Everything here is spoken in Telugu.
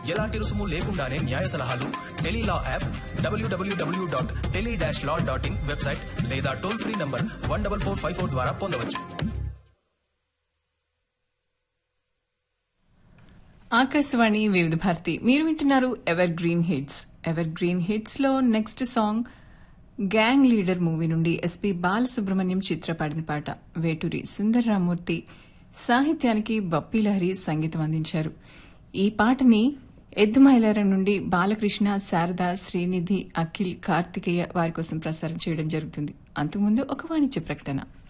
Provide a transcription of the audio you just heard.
ఎలాంటి రుసుము లేకుండానే న్యాయ సలహాలు Tele Law app WWW dot tele dash law dot in website లేదా toll free number one double four five four ద్వారా పొందవచ్చు ఆకాశవాణి వివిధ భారతి మీరు వింటున్నారు evergreen hits evergreen hits లో next song gang leader movie నుండి ఎస్పి బాలసుబ్రహ్మణ్యం చిత్ర పాడిన పాట వేటూరి సుందర్ రామూర్తి సాహిత్యానికి బప్పీ లహరి సంగీతం అందించారు ఈ పాటని ఎద్దు మైలారం నుండి బాలకృష్ణ శారద శ్రీనిధి అఖిల్ కార్తికేయ వారి కోసం ప్రసారం చేయడం జరుగుతుంది అంతకుముందు ఒక వాణిజ్య ప్రకటన